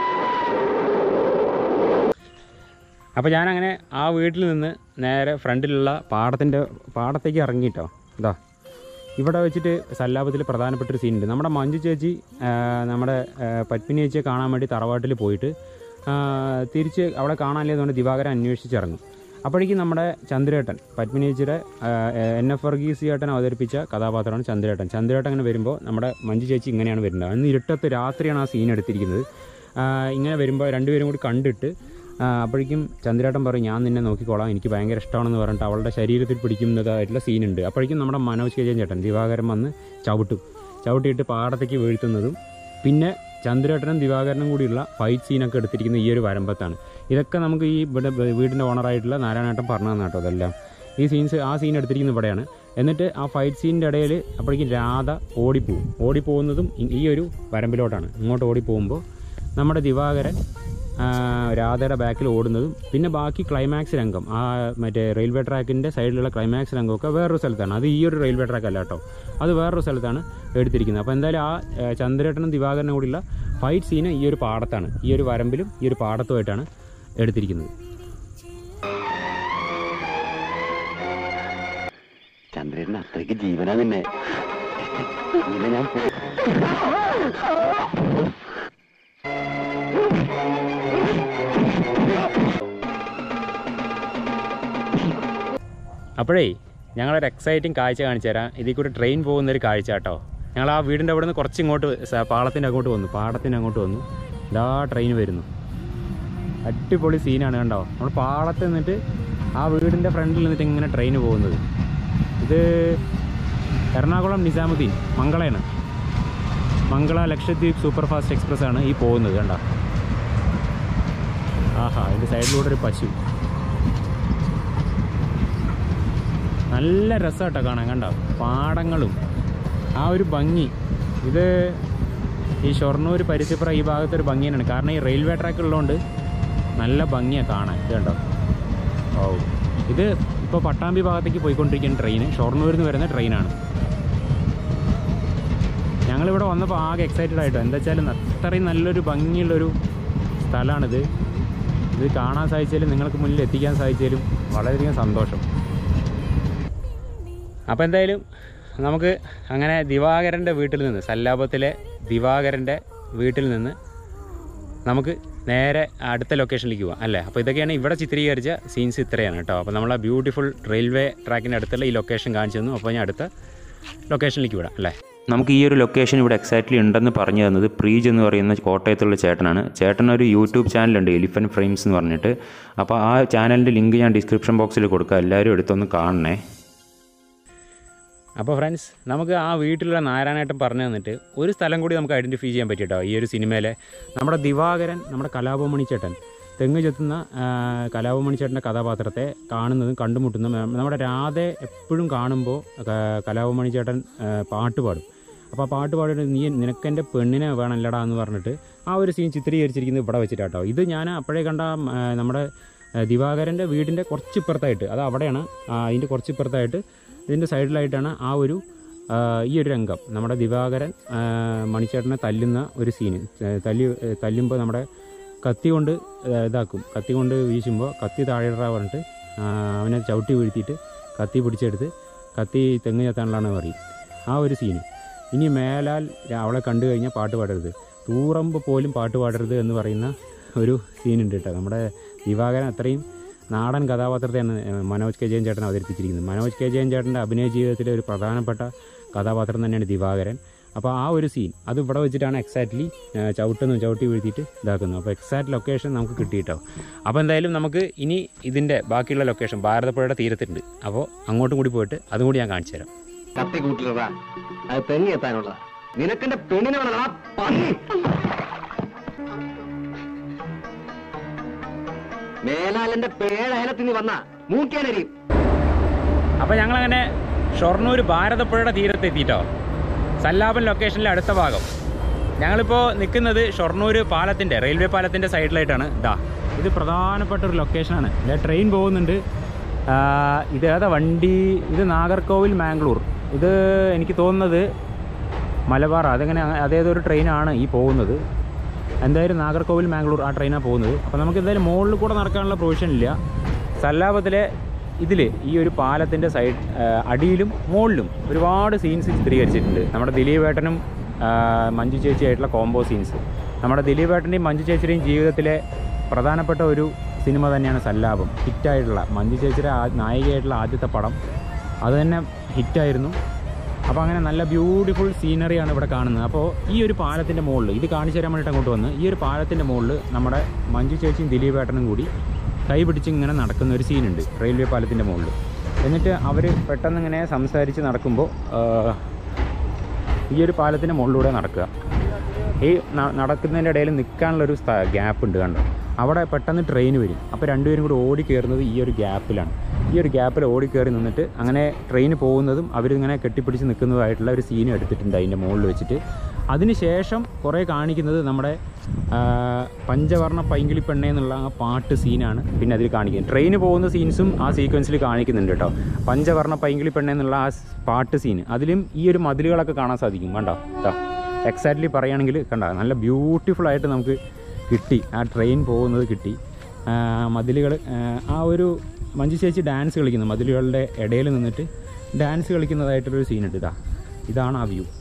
അപ്പോൾ ഞാനങ്ങനെ ആ വീട്ടിൽ നിന്ന് നേരെ ഫ്രണ്ടിലുള്ള പാടത്തിൻ്റെ പാടത്തേക്ക് ഇറങ്ങിയിട്ടോ ഇതാ ഇവിടെ വെച്ചിട്ട് സല്ലാപത്തിൽ പ്രധാനപ്പെട്ട ഒരു സീനുണ്ട് നമ്മുടെ മഞ്ജു ചേച്ചി ആ, നമ്മുടെ ആ, പത്മിനി ചേച്ചിയെ കാണാൻ വേണ്ടി തറവാട്ടിൽ പോയിട്ട് ആ, തിരിച്ച് അവിടെ കാണാനില്ലെന്നുകൊണ്ട് ദിവാകരൻ അന്വേഷിച്ചിറങ്ങും അപ്പോഴേക്കും നമ്മുടെ ചന്ദ്രേട്ടൻ പത്മിനി ചേച്ചിയുടെ ആ, എൻ എഫ് വർഗീസ് ചേട്ടൻ അവതരിപ്പിച്ച കഥാപാത്രമാണ് ചന്ദ്രേട്ടൻ ചന്ദ്രേട്ടൻ അങ്ങനെ വരുമ്പോൾ നമ്മുടെ മഞ്ജു ചേച്ചി ഇങ്ങനെയാണ് വരുന്നത് അന്ന് ഇരുട്ടത്ത് രാത്രിയാണ് ആ സീൻ എടുത്തിരിക്കുന്നത് ആ, ഇങ്ങനെ വരുമ്പോൾ രണ്ടുപേരും കൂടി കണ്ടിട്ട് ആ, അപ്പോഴേക്കും ചന്ദ്രേട്ടൻ പറയും ഞാൻ നിന്നെ നോക്കിക്കോളാം എനിക്ക് ഭയങ്കര ഇഷ്ടമാണെന്ന് പറഞ്ഞിട്ട് അവളുടെ ശരീരത്തിൽ പിടിക്കുന്നതായിട്ടുള്ള സീനുണ്ട് അപ്പോഴേക്കും നമ്മുടെ മനോജ് കെ ജയൻ ചേട്ടൻ ദിവാകരൻ വന്ന് ചവിട്ടും ചവിട്ടിയിട്ട് പാടത്തേക്ക് വീഴ്ത്തുന്നതും പിന്നെ ചന്ദ്രേട്ടനും ദിവാകരനും കൂടിയുള്ള ഫൈറ്റ് സീനൊക്കെ എടുത്തിരിക്കുന്ന ഈ ഒരു വരമ്പത്താണ് ഇതൊക്കെ നമുക്ക് ഈ ഇവിടെ വീടിൻ്റെ ഓണറായിട്ടുള്ള നാരായണേട്ടൻ പറഞ്ഞു തന്നെ കേട്ടോ അതെല്ലാം ഈ സീൻസ് ആ സീൻ എടുത്തിരിക്കുന്നത് ഇവിടെയാണ് എന്നിട്ട് ആ ഫൈറ്റ് സീനിൻ്റെ ഇടയിൽ അപ്പോഴേക്കും രാധ ഓടിപ്പോവും ഓടിപ്പോകുന്നതും ഈ- ഈ ഒരു വരമ്പിലോട്ടാണ് ഇങ്ങോട്ട് ഓടിപ്പോകുമ്പോൾ നമ്മുടെ ദിവാകരൻ ആ, രാധയുടെ ബാക്കിൽ ഓടുന്നതും പിന്നെ ബാക്കി ക്ലൈമാക്സ് രംഗം ആ മറ്റേ റെയിൽവേ ട്രാക്കിൻ്റെ സൈഡിലുള്ള ക്ലൈമാക്സ് രംഗമൊക്കെ വേറൊരു സ്ഥലത്താണ് അത് ഈ ഒരു റെയിൽവേ ട്രാക്ക് അല്ല കേട്ടോ അത് വേറൊരു സ്ഥലത്താണ് എടുത്തിരിക്കുന്നത് അപ്പോൾ എന്തായാലും ആ ഏ, ചന്ദ്രേട്ടനും ദിവാകരനും കൂടിയുള്ള ഫൈറ്റ് സീന് ഈ ഒരു പാടത്താണ് ഈ ഒരു വരമ്പിലും ഈ ഒരു പാടത്തുമായിട്ടാണ് എടുത്തിരിക്കുന്നത് ചന്ദ്രന് അത്രയ്ക്ക് ജീവനാ നിന്നെ നിന്നെ ഞാൻ പോ- അപ്പോഴേ ഞങ്ങളൊരു എക്സൈറ്റിംഗ് കാഴ്ച കാണിച്ചു തരാം ഇതിൽ കൂടി ട്രെയിൻ പോകുന്നൊരു കാഴ്ച കേട്ടോ ഞങ്ങൾ ആ വീടിൻ്റെ അവിടെ നിന്ന് കുറച്ച് ഇങ്ങോട്ട് സ- പാളത്തിൻ്റെ അങ്ങോട്ട് വന്നു പാടത്തിൻ്റെ അങ്ങോട്ട് വന്നു ഇതാ ട്രെയിൻ വരുന്നു അടിപൊളി സീനാണ് കണ്ടോ നമ്മൾ പാളത്ത് നിന്നിട്ട് ആ വീടിൻ്റെ ഫ്രണ്ടിൽ നിന്നിട്ട് ഇങ്ങനെ ട്രെയിൻ പോകുന്നത് ഇത് എറണാകുളം നിസാമുദ്ദീൻ മംഗളയാണ് Mangala Lakshadweep super fast express ആണ് ഈ പോകുന്നത് കണ്ടോ ആഹാ അതിൻ്റെ സൈഡിലൂടെ ഒരു പശു നല്ല രസമാട്ടോ കാണാൻ കണ്ടോ പാടങ്ങളും ആ ഒരു ഭംഗി ഇത് ഈ ഷൊർണൂർ പരിധിപ്പുറം ഈ ഭാഗത്ത് ഒരു ഭംഗി തന്നെയാണ് കാരണം ഈ റെയിൽവേ ട്രാക്ക് ഉള്ളതുകൊണ്ട് നല്ല ഭംഗിയാണ് കാണാൻ ഇത് കണ്ടോ ഓ ഇത് ഇപ്പോൾ പട്ടാമ്പി ഭാഗത്തേക്ക് പോയിക്കൊണ്ടിരിക്കുന്ന ട്രെയിൻ ഷൊർണൂരിൽ നിന്ന് വരുന്ന ട്രെയിനാണ് ഞങ്ങളിവിടെ വന്നപ്പോൾ ആകെ എക്സൈറ്റഡ് ആയിട്ടോ എന്താ വെച്ചാൽ അത്രയും നല്ലൊരു ഭംഗിയുള്ളൊരു സ്ഥലമാണിത് ഇത് കാണാൻ സാധിച്ചാലും നിങ്ങൾക്ക് മുന്നിൽ എത്തിക്കാൻ സാധിച്ചാലും വളരെയധികം സന്തോഷം അപ്പോൾ എന്തായാലും നമുക്ക് അങ്ങനെ ദിവാകരൻ്റെ വീട്ടിൽ നിന്ന് സല്ലാപത്തിലെ ദിവാകരൻ്റെ വീട്ടിൽ നിന്ന് നമുക്ക് നേരെ അടുത്ത ലൊക്കേഷനിലേക്ക് പോവാം അല്ലേ അപ്പോൾ ഇതൊക്കെയാണ് ഇവിടെ ചിത്രീകരിച്ച സീൻസ് ഇത്രയാണ് കേട്ടോ അപ്പോൾ നമ്മൾ ആ ബ്യൂട്ടിഫുൾ റെയിൽവേ ട്രാക്കിൻ്റെ അടുത്തുള്ള ഈ ലൊക്കേഷൻ കാണിച്ചു തന്നു അപ്പോൾ ഞാൻ അടുത്ത ലൊക്കേഷനിലേക്ക് വിടാം അല്ലേ നമുക്ക് ഈ ഒരു ലൊക്കേഷൻ ഇവിടെ എക്സാക്ട്ലി ഉണ്ടെന്ന് പറഞ്ഞു തന്നത് പ്രീജ് എന്ന് പറയുന്ന കോട്ടയത്തുള്ള ചേട്ടനാണ് ചേട്ടൻ ഒരു യൂട്യൂബ് ചാനലുണ്ട് എലിഫൻ ഫ്രെയിംസ് എന്ന് പറഞ്ഞിട്ട് അപ്പോൾ ആ ചാനലിൻ്റെ ലിങ്ക് ഞാൻ ഡിസ്ക്രിപ്ഷൻ ബോക്സിൽ കൊടുക്കാം എല്ലാവരും എടുത്തൊന്ന് കാണണേ അപ്പോൾ ഫ്രണ്ട്സ് നമുക്ക് ആ വീട്ടിലുള്ള നാരായണേട്ടൻ പറഞ്ഞു തന്നിട്ട് ഒരു സ്ഥലം കൂടി നമുക്ക് ഐഡൻറ്റിഫൈ ചെയ്യാൻ പറ്റിട്ടോ ഈ ഒരു സിനിമയിലെ നമ്മുടെ ദിവാകരൻ നമ്മുടെ കലാപമണി ചേട്ടൻ തെങ്ങ് ചെത്തുന്ന ആ, കലാപമണി ചേട്ടൻ്റെ കഥാപാത്രത്തെ കാണുന്നതും കണ്ടുമുട്ടുന്നതും ആ, നമ്മുടെ രാധെ എപ്പോഴും കാണുമ്പോൾ ക- കലാപമണി ചേട്ടൻ ആ, പാട്ട് പാടും അപ്പോൾ ആ പാട്ട് പാടിയിട്ട് നീ നിനക്കെൻ്റെ പെണ്ണിനെ വേണമല്ലടാ എന്ന് പറഞ്ഞിട്ട് ആ ഒരു സീൻ ചിത്രീകരിച്ചിരിക്കുന്നത് ഇവിടെ വെച്ചിട്ടാട്ടോ ഇത് ഞാൻ അപ്പോഴേ കണ്ട ആ, നമ്മുടെ ആ, ദിവാകരൻ്റെ വീടിൻ്റെ കുറച്ച് ഇപ്പുറത്തായിട്ട് അത് അവിടെയാണ് ആ, അതിൻ്റെ കുറച്ച് ഇപ്പുറത്തായിട്ട് ഇതിൻ്റെ സൈഡിലായിട്ടാണ് ആ ഒരു ആ, ഈ ഒരു രംഗം നമ്മുടെ ദിവാകരൻ ആ, മണിച്ചേട്ടനെ തല്ലുന്ന ഒരു സീന് ഏ, തല്ലി ഏ, തല്ലുമ്പോൾ നമ്മുടെ കത്തി കൊണ്ട് ഏ, ഇതാക്കും കത്തി കൊണ്ട് വീശുമ്പോൾ കത്തി താഴെയിടാ പറഞ്ഞിട്ട് ആ, അവനെ ചവിട്ടി വീഴ്ത്തിയിട്ട് കത്തി പിടിച്ചെടുത്ത് കത്തി തെങ്ങ് ചെത്താനുള്ളതാണ് പറയും ആ ഒരു സീന് ഇനി മേലാൽ അവളെ കണ്ടു കഴിഞ്ഞാൽ പാട്ട് പാടരുത് തൂറമ്പ് പോലും പാട്ട് പാടരുത് എന്ന് പറയുന്ന ഒരു സീനുണ്ട് കേട്ടോ നമ്മുടെ ദിവാകരൻ അത്രയും നാടൻ കഥാപാത്രത്തെയാണ് ഏഹ്, മനോജ് കെ ജയൻ ചേട്ടൻ അവതരിപ്പിച്ചിരിക്കുന്നത് മനോജ് കെ ജയൻ ചേട്ടൻ്റെ അഭിനയ ജീവിതത്തിലെ ഒരു പ്രധാനപ്പെട്ട കഥാപാത്രം തന്നെയാണ് ദിവാകരൻ അപ്പോൾ ആ ഒരു സീൻ അത് ഇവിടെ വെച്ചിട്ടാണ് എക്സാക്ട്ലി ചവിട്ടുന്നു ചവിട്ടി വീഴ്ത്തിയിട്ട് ഇതാക്കുന്നത് അപ്പോൾ എക്സാക്ട് ലൊക്കേഷൻ നമുക്ക് കിട്ടിയിട്ടോ അപ്പോൾ എന്തായാലും നമുക്ക് ഇനി ഇതിൻ്റെ ബാക്കിയുള്ള ലൊക്കേഷൻ ഭാരതപ്പുഴയുടെ തീരത്തുണ്ട് അപ്പോൾ അങ്ങോട്ടും കൂടി പോയിട്ട് അതും കൂടി ഞാൻ കാണിച്ചു തരാം കത്തി കൂട്ടിലടാ അത് തെങ്ങി എത്താനുള്ളതാ നിനക്കെന്റെ പെണ്ണിനെ വേണടാ പന്നി മേലാലെന്റെ പേഴയലത്തിൽ നീ വന്ന മൂക്കാനരിയും അപ്പോൾ ഞങ്ങളങ്ങനെ ഷൊർണൂർ ഭാരതപ്പുഴയുടെ തീരത്ത് എത്തിയിട്ടോ സല്ലാപൻ ലൊക്കേഷനിലെ അടുത്ത ഭാഗം ഞങ്ങളിപ്പോൾ നിൽക്കുന്നത് ഷൊർണൂർ പാലത്തിൻ്റെ റെയിൽവേ പാലത്തിൻ്റെ സൈഡിലായിട്ടാണ് ഇതാ ഇത് പ്രധാനപ്പെട്ട ഒരു ലൊക്കേഷനാണ് ഇതേ ട്രെയിൻ പോകുന്നുണ്ട് ആ, ഇത് ഏതാ വണ്ടി ഇത് നാഗർകോവിൽ മാംഗ്ലൂർ ഇത് എനിക്ക് തോന്നുന്നത് മലബാർ അതങ്ങനെ അതേതൊരു ട്രെയിനാണ് ഈ പോകുന്നത് എന്തായാലും നാഗർകോവിൽ മാംഗ്ലൂർ ആ ട്രെയിനാണ് പോകുന്നത് അപ്പോൾ നമുക്ക് എന്തായാലും മുകളിൽ കൂടെ നടക്കാനുള്ള പ്രൊവിഷൻ ഇല്ല സല്ലാപത്തിലെ ഇതിൽ ഈ ഒരു പാലത്തിൻ്റെ സൈഡ് അടിയിലും മുകളിലും ഒരുപാട് സീൻസ് ചിത്രീകരിച്ചിട്ടുണ്ട് നമ്മുടെ ദിലീപേട്ടനും ആ, മഞ്ജു ചേച്ചിയായിട്ടുള്ള കോംബോ സീൻസ് നമ്മുടെ ദിലീപേട്ടൻ്റെയും മഞ്ജു ചേച്ചിയുടെയും ജീവിതത്തിലെ പ്രധാനപ്പെട്ട ഒരു സിനിമ തന്നെയാണ് സല്ലാപം ഹിറ്റായിട്ടുള്ള മഞ്ജു ചേച്ചിയുടെ ആ- നായികയായിട്ടുള്ള ആദ്യത്തെ പടം അത് തന്നെ ഹിറ്റായിരുന്നു അപ്പോൾ അങ്ങനെ നല്ല ബ്യൂട്ടിഫുൾ സീനറിയാണ് ഇവിടെ കാണുന്നത് അപ്പോൾ ഈ ഒരു പാലത്തിൻ്റെ മുകളിൽ ഇത് കാണിച്ചു തരാൻ വേണ്ടിയിട്ട് അങ്ങോട്ട് വന്ന് ഈ ഒരു പാലത്തിൻ്റെ മുകളിൽ നമ്മുടെ മഞ്ജു ചേച്ചിയും ദിലീപേട്ടനും കൂടി കൈ പിടിച്ച് ഇങ്ങനെ നടക്കുന്ന ഒരു സീനുണ്ട് റെയിൽവേ പാലത്തിൻ്റെ മുകളിൽ എന്നിട്ട് അവർ പെട്ടെന്ന് ഇങ്ങനെ സംസാരിച്ച് നടക്കുമ്പോൾ ആ, ഈ ഒരു പാലത്തിൻ്റെ മുകളിലൂടെ നടക്കുക ഈ ന- നടക്കുന്നതിൻ്റെ ഇടയിൽ നിൽക്കാനുള്ളൊരു ഗ്യാപ്പ് ഉണ്ട് കണ്ടോ അവിടെ പെട്ടെന്ന് ട്രെയിൻ വരും അപ്പോൾ രണ്ടുപേരും കൂടി ഓടി കയറുന്നത് ഈ ഒരു ഗ്യാപ്പിലാണ് ഈ ഒരു ഗ്യാപ്പിൽ ഓടി കയറി നിന്നിട്ട് അങ്ങനെ ട്രെയിൻ പോകുന്നതും അവരിങ്ങനെ കെട്ടിപ്പിടിച്ച് നിൽക്കുന്നതായിട്ടുള്ള ഒരു സീനും എടുത്തിട്ടുണ്ട് അതിൻ്റെ മുകളിൽ വെച്ചിട്ട് അതിനുശേഷം കുറേ കാണിക്കുന്നത് നമ്മുടെ ആ, പഞ്ചവർണ്ണ പൈങ്കിളി പെണ്ണെ എന്നുള്ള ആ പാട്ട് സീനാണ് പിന്നെ അതിൽ കാണിക്കുന്നത് ട്രെയിന് പോകുന്ന സീൻസും ആ സീക്വൻസിൽ കാണിക്കുന്നുണ്ട് കേട്ടോ പഞ്ചവർണ്ണ പൈങ്കിളി പെണ്ണെ എന്നുള്ള ആ സ് പാട്ട് സീൻ അതിലും ഈ ഒരു മതിലുകളൊക്കെ കാണാൻ സാധിക്കും കണ്ടോ കേട്ടോ എക്സാക്ട്ലി പറയുകയാണെങ്കിൽ കണ്ട നല്ല ബ്യൂട്ടിഫുൾ ആയിട്ട് നമുക്ക് കിട്ടി ആ ട്രെയിൻ പോകുന്നത് കിട്ടി മതിലുകൾ ആ ഒരു മഞ്ജു ചേച്ചി ഡാൻസ് കളിക്കുന്നു മതിലുകളുടെ ഇടയിൽ നിന്നിട്ട് ഡാൻസ് കളിക്കുന്നതായിട്ടൊരു സീനുണ്ട് ഇതാ ഇതാണ് ആ വ്യൂ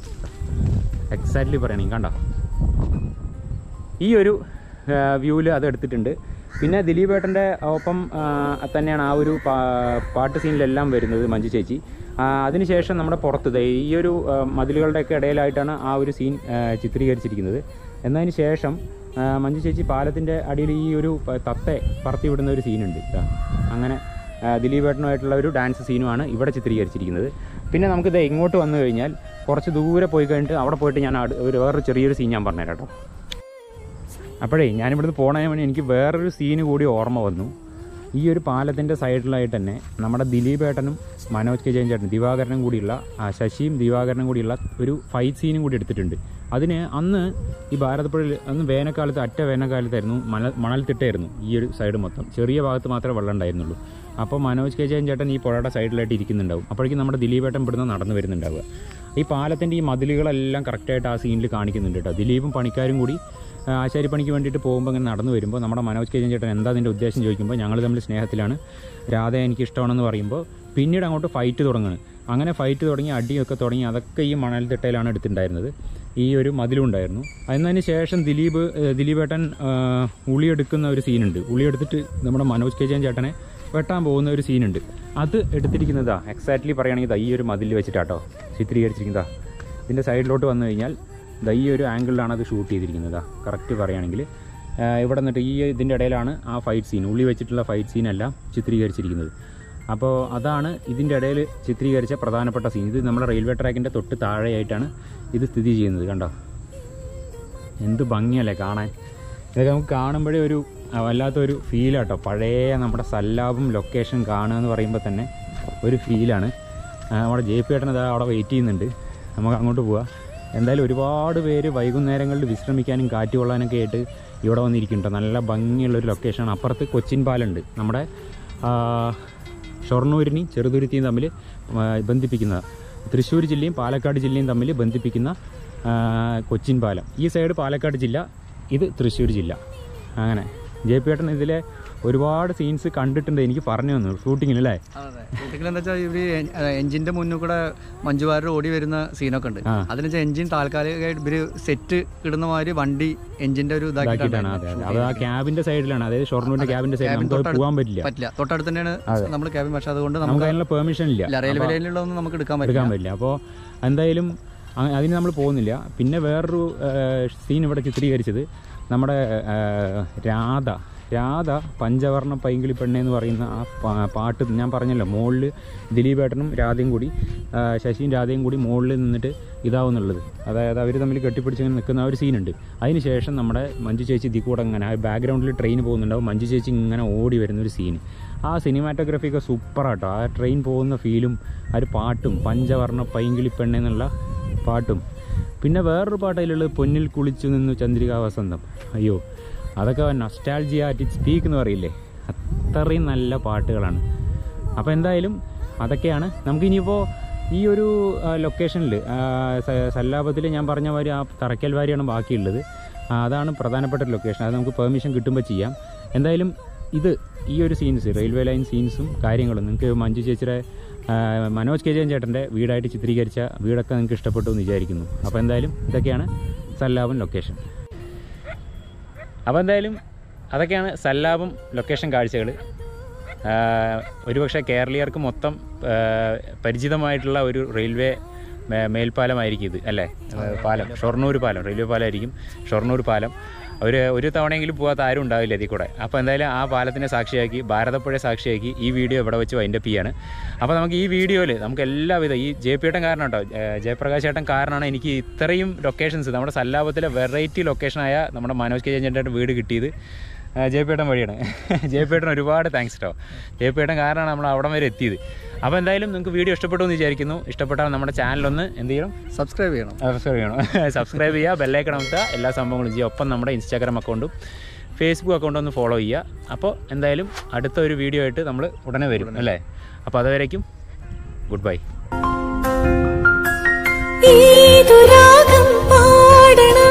എക്സാക്ട്ലി പറയണെങ്കിൽ കണ്ടോ ഈ ഒരു വ്യൂവിൽ അത് എടുത്തിട്ടുണ്ട് പിന്നെ ദിലീപ് ഏട്ടൻ്റെ ഒപ്പം ആ, തന്നെയാണ് ആ ഒരു പാ- പാട്ട് സീനിലെല്ലാം വരുന്നത് മഞ്ജു ചേച്ചി ആ, അതിനുശേഷം നമ്മുടെ പുറത്ത് ദേ ഈ ഒരു ആ, മതിലുകളുടെയൊക്കെ ഇടയിലായിട്ടാണ് ആ ഒരു സീൻ ആ, ചിത്രീകരിച്ചിരിക്കുന്നത് എന്നതിന് ശേഷം ആ, മഞ്ജു ചേച്ചി പാലത്തിൻ്റെ അടിയിൽ ഈ ഒരു പ- തത്തെ പറത്തി വിടുന്ന ഒരു സീനുണ്ട് ഇതാ. അങ്ങനെ ആ, ദിലീപ് ഏട്ടനുമായിട്ടുള്ള ഒരു ഡാൻസ് സീനുമാണ് ഇവിടെ ചിത്രീകരിച്ചിരിക്കുന്നത് പിന്നെ നമുക്ക് ഇത് ഇങ്ങോട്ട് വന്നു കഴിഞ്ഞാൽ കുറച്ച് ദൂരെ പോയി കഴിഞ്ഞിട്ട് അവിടെ പോയിട്ട് ഞാൻ അടു- ഒരു വേറൊരു ചെറിയൊരു സീൻ ഞാൻ പറഞ്ഞുതരാം കേട്ടോ അപ്പോഴേ ഞാനിവിടുന്ന് പോണതിന് മുന്നേ എനിക്ക് വേറൊരു സീന് കൂടി ഓർമ്മ വന്നു ഈ ഒരു പാലത്തിൻ്റെ സൈഡിലായിട്ട് തന്നെ നമ്മുടെ ദിലീപ് ഏട്ടനും മനോജ് കെ ജയൻ ചേട്ടനും ദിവാകരനും കൂടിയുള്ള ആ, ശശിയും ദിവാകരനും കൂടിയുള്ള ഒരു ഫൈറ്റ് സീനും കൂടി എടുത്തിട്ടുണ്ട് അതിന് അന്ന് ഈ ഭാരതപ്പുഴയിൽ അന്ന് വേനൽക്കാലത്ത് അറ്റ വേനൽക്കാലത്തായിരുന്നു മണൽ മണൽത്തിട്ടായിരുന്നു ഈ ഒരു സൈഡ് മൊത്തം ചെറിയ ഭാഗത്ത് മാത്രമേ വെള്ളം ഉണ്ടായിരുന്നുള്ളൂ അപ്പോൾ മനോജ് കെ ജയൻ ചേട്ടൻ ഈ പുഴയുടെ സൈഡിലായിട്ട് ഇരിക്കുന്നുണ്ടാവും അപ്പോഴേക്കും നമ്മുടെ ദിലീപ് ഏട്ടൻ ഇവിടുന്ന് നടന്നു വരുന്നുണ്ടാവുക ഈ പാലത്തിൻ്റെ ഈ മതിലുകളെല്ലാം കറക്റ്റായിട്ട് ആ സീനിൽ കാണിക്കുന്നുണ്ട് കേട്ടോ ദിലീപും പണിക്കാരും കൂടി ആ, ആശാരിപ്പണിക്ക് വേണ്ടിയിട്ട് പോകുമ്പോൾ ഇങ്ങനെ നടന്നു വരുമ്പോൾ നമ്മുടെ മനോജ് കെ ജയൻ ചേട്ടൻ എന്താ അതിൻ്റെ ഉദ്ദേശം ചോദിക്കുമ്പോൾ ഞങ്ങൾ തമ്മിൽ സ്നേഹത്തിലാണ് രാധ എനിക്ക് ഇഷ്ടമാണെന്ന് പറയുമ്പോൾ പിന്നീട് അങ്ങോട്ട് ഫൈറ്റ് തുടങ്ങുന്നു അങ്ങനെ ഫൈറ്റ് തുടങ്ങി അടിയൊക്കെ തുടങ്ങി അതൊക്കെ ഈ മണൽത്തിട്ടയിലാണ് എടുത്തിട്ടുണ്ടായിരുന്നത് ഈ ഒരു മതിലുണ്ടായിരുന്നു അതിനു ശേഷം ദിലീപ് ഏഹ്, ദിലീപേട്ടൻ ആഹ്, ഉളിയെടുക്കുന്ന ഒരു സീനുണ്ട് ഉളിയെടുത്തിട്ട് നമ്മുടെ മനോജ് കെ ജയൻ ചേട്ടനെ വെട്ടാൻ പോകുന്ന ഒരു സീനുണ്ട് അത് എടുത്തിരിക്കുന്നതാ എക്സാക്ട്ലി പറയുകയാണെങ്കിൽ ദാ ഈ ഒരു മതിൽ വെച്ചിട്ടാട്ടോ ചിത്രീകരിച്ചിരിക്കുന്നതാ ഇതിൻ്റെ സൈഡിലോട്ട് വന്നു കഴിഞ്ഞാൽ ദാ ഈ ഒരു ആംഗിളിലാണ് അത് ഷൂട്ട് ചെയ്തിരിക്കുന്നത് കറക്റ്റ് പറയുകയാണെങ്കിൽ ആഹ് ഇവിടെ നിന്നിട്ട് ഈ ഇതിൻ്റെ ഇടയിലാണ് ആ ഫൈറ്റ് സീൻ ഉള്ളി വെച്ചിട്ടുള്ള ഫൈറ്റ് സീനെല്ലാം ചിത്രീകരിച്ചിരിക്കുന്നത് അപ്പോൾ അതാണ് ഇതിൻ്റെ ഇടയിൽ ചിത്രീകരിച്ച പ്രധാനപ്പെട്ട സീൻ ഇത് നമ്മുടെ റെയിൽവേ ട്രാക്കിൻ്റെ തൊട്ട് താഴെയായിട്ടാണ് ഇത് സ്ഥിതി ചെയ്യുന്നത് കണ്ടോ എന്ത് ഭംഗിയല്ലേ കാണാൻ ഇതൊക്കെ നമുക്ക് കാണുമ്പോഴേ ഒരു ആ, വല്ലാത്തൊരു ഫീലാട്ടോ പഴയ നമ്മുടെ സല്ലാബും ലൊക്കേഷൻ കാണുക എന്ന് പറയുമ്പോൾ തന്നെ ഒരു ഫീലാണ് ആ, നമ്മുടെ ജെ പി ഏട്ടൻ ഇതാ അവിടെ വെയിറ്റ് ചെയ്യുന്നുണ്ട് നമുക്ക് അങ്ങോട്ട് പോവാം എന്തായാലും ഒരുപാട് പേര് വൈകുന്നേരങ്ങളിൽ വിശ്രമിക്കാനും കാറ്റ് കൊള്ളാനൊക്കെ ആയിട്ട് ഇവിടെ വന്നിരിക്കുന്നുണ്ട് നല്ല ഭംഗിയുള്ളൊരു ലൊക്കേഷനാണ് അപ്പുറത്ത് കൊച്ചിൻ പാലുണ്ട് നമ്മുടെ ആ, ഷൊർണൂരിനെയും ചെറുതുരുത്തിയും തമ്മിൽ ആ, ബന്ധിപ്പിക്കുന്ന തൃശ്ശൂർ ജില്ലയും പാലക്കാട് ജില്ലയും തമ്മിൽ ബന്ധിപ്പിക്കുന്ന ആ, കൊച്ചിൻ പാലം ഈ സൈഡ് പാലക്കാട് ജില്ല ഇത് തൃശ്ശൂർ ജില്ല അങ്ങനെ ജെ പി ഏട്ടൻ ഇതിലെ ഒരുപാട് സീൻസ് കണ്ടിട്ടുണ്ട് എനിക്ക് പറഞ്ഞു തന്നു ഷൂട്ടിങ്ങിൽ അല്ലേ അതെ ഷൂട്ടിങ്ങിൽ എന്താ വെച്ചാൽ ഇവര് എഞ്ചിന്റെ മുന്നിൽ കൂടെ മഞ്ജുവാരർ ഓടി വരുന്ന സീനൊക്കെ ഉണ്ട് ആ. അതിന് വെച്ചാൽ എഞ്ചിൻ താൽക്കാലികമായിട്ട് ഇവര് സെറ്റ് ഇടുന്ന മാതിരി വണ്ടി എഞ്ചിന്റെ ഒരു ഇതാക്കിയിട്ടാണ് അതെ അതെ അത് ആ ക്യാബിന്റെ സൈഡിലാണ് അതായത് ഷൊർണൂരിന്റെ ക്യാബിന്റെ സൈഡിൽ നമുക്ക് അത് പോകാൻ പറ്റില്ല പറ്റില്ല തൊട്ടടുത്ത് തന്നെയാണ് നമ്മൾ ക്യാബിൻ പക്ഷെ അതുകൊണ്ട് നമുക്ക് നമുക്ക് അതിനുള്ള പെർമിഷൻ ഇല്ല ഇല്ല റെയിൽവേ ലൈനിലുള്ളതൊന്നും നമുക്ക് എടുക്കാൻ പറ്റില്ല എടുക്കാൻ പറ്റില്ല അപ്പോൾ എന്തായാലും അ- അതിന് നമ്മൾ പോകുന്നില്ല പിന്നെ വേറൊരു സീൻ ഇവിടെ ചിത്രീകരിച്ചത് നമ്മുടെ ആ, രാധ രാധ പഞ്ചവർണ്ണ പൈങ്കിളി പെണ്ണെ എന്ന് പറയുന്ന ആ പാ- പാട്ട് ഞാൻ പറഞ്ഞല്ലോ മുകളിൽ ദിലീപേട്ടനും രാധയും കൂടി ആ, ശശിയും രാധയും കൂടി മുകളിൽ നിന്നിട്ട് ഇതാവുന്നുള്ളത് അതായത് അവർ തമ്മിൽ കെട്ടിപ്പിടിച്ചിങ്ങനെ നിൽക്കുന്ന ആ ഒരു സീനുണ്ട് അതിന് ശേഷം നമ്മുടെ മഞ്ജു ചേച്ചി ഇതിൽ കൂടെ അങ്ങനെ ആ ബാക്ക്ഗ്രൗണ്ടിൽ ട്രെയിൻ പോകുന്നുണ്ടാവും മഞ്ജു ചേച്ചി ഇങ്ങനെ ഓടി വരുന്ന ഒരു സീന് ആ സിനിമാറ്റോഗ്രഫി ഒക്കെ സൂപ്പറാട്ടോ ആ ട്രെയിൻ പോകുന്ന ഫീലും ആ ഒരു പാട്ടും പഞ്ചവർണ്ണ പൈങ്കിളി പെണ്ണെന്നുള്ള പാട്ടും പിന്നെ വേറൊരു പാട്ട് അതിലുള്ളത് പൊന്നിൽ കുളിച്ചു നിന്നു ചന്ദ്രിക വസന്തം അയ്യോ അതൊക്കെ നൊസ്റ്റാൾജിയ അറ്റ് ഇറ്റ് സ്പീക്ക് എന്ന് പറയില്ലേ അത്രയും നല്ല പാട്ടുകളാണ് അപ്പോൾ എന്തായാലും അതൊക്കെയാണ് നമുക്കിനിയിപ്പോൾ ഈ ഒരു ലൊക്കേഷനിൽ സല്ലാപത്തിൽ ഞാൻ പറഞ്ഞ മാതിരി ആ തറയ്ക്കൽ വാരിയാണ് ബാക്കിയുള്ളത് ആ, അതാണ് പ്രധാനപ്പെട്ട ഒരു ലൊക്കേഷൻ അത് നമുക്ക് പെർമിഷൻ കിട്ടുമ്പോൾ ചെയ്യാം എന്തായാലും ഇത് ഈ ഒരു സീൻസ് റെയിൽവേ ലൈൻ സീൻസും കാര്യങ്ങളും നിങ്ങൾക്ക് മഞ്ജു ചേച്ചിയുടെ ആ, മനോജ് കെ ജയൻ ചേട്ടൻ്റെ വീടായിട്ട് ചിത്രീകരിച്ച വീടൊക്കെ നിങ്ങൾക്ക് ഇഷ്ടപ്പെട്ടു എന്ന് വിചാരിക്കുന്നു അപ്പോൾ എന്തായാലും ഇതൊക്കെയാണ് സല്ലാപം ലൊക്കേഷൻ അപ്പോൾ എന്തായാലും അതൊക്കെയാണ് സല്ലാപം ലൊക്കേഷൻ കാഴ്ചകൾ ഒരുപക്ഷെ കേരളീയർക്ക് മൊത്തം ആ, പരിചിതമായിട്ടുള്ള ഒരു റെയിൽവേ മേ- മേൽപ്പാലമായിരിക്കും ഇത് അല്ലേ ആ, പാലം ഷൊർണൂർ പാലം റെയിൽവേ പാലമായിരിക്കും ഷൊർണൂർ പാലം ഒരു ഒരു തവണയെങ്കിലും പോകാത്ത ആരും ഉണ്ടാവില്ല ഇതിൽ കൂടെ അപ്പോൾ എന്തായാലും ആ പാലത്തിനെ സാക്ഷിയാക്കി ഭാരതപ്പുഴ സാക്ഷിയാക്കി ഈ വീഡിയോ ഇവിടെ വെച്ച് വൈൻഡപ്പ് ചെയ്യാണ് അപ്പോൾ നമുക്ക് ഈ വീഡിയോയിൽ നമുക്ക് എല്ലാവിധ ഈ ജെ പി ഏട്ടൻ കാരണം കേട്ടോ ഏ, ജയപ്രകാശ് ഏട്ടൻ കാരണമാണ് എനിക്ക് ഇത്രയും ലൊക്കേഷൻസ് നമ്മുടെ സല്ലാപത്തിലെ വെറൈറ്റി ലൊക്കേഷനായ നമ്മുടെ മനോജ് കെ ജയൻ്റെ വീട് കിട്ടിയത് ജയപേട്ടൻ വഴിയാണ് ജയപേട്ടൻ ഒരുപാട് താങ്ക്സ് കേട്ടോ ജയപേട്ടൻ കാരണമാണ് നമ്മൾ അവിടം വരെ എത്തിയത് അപ്പോൾ എന്തായാലും നിങ്ങൾക്ക് വീഡിയോ ഇഷ്ടപ്പെട്ടു എന്ന് വിചാരിക്കുന്നു ഇഷ്ടപ്പെട്ടാൽ നമ്മുടെ ചാനലൊന്ന് എന്ത് ചെയ്യണം സബ്സ്ക്രൈബ് ചെയ്യണം സബ്സ്ക്രൈബ് ചെയ്യണം സബ്സ്ക്രൈബ് ചെയ്യുക ബെല്ലൈക്കൺ അമർത്തുക എല്ലാ സംഭവങ്ങളും ചെയ്യുക ഒപ്പം നമ്മുടെ ഇൻസ്റ്റാഗ്രാം അക്കൗണ്ടും ഫേസ്ബുക്ക് അക്കൗണ്ടും ഒന്ന് ഫോളോ ചെയ്യുക അപ്പോൾ എന്തായാലും അടുത്ത ഒരു വീഡിയോ ആയിട്ട് നമ്മൾ ഉടനെ വരും അല്ലേ അപ്പോൾ അതുവരേക്കും ഗുഡ് ബൈ ഏതു രാഗം പാടണം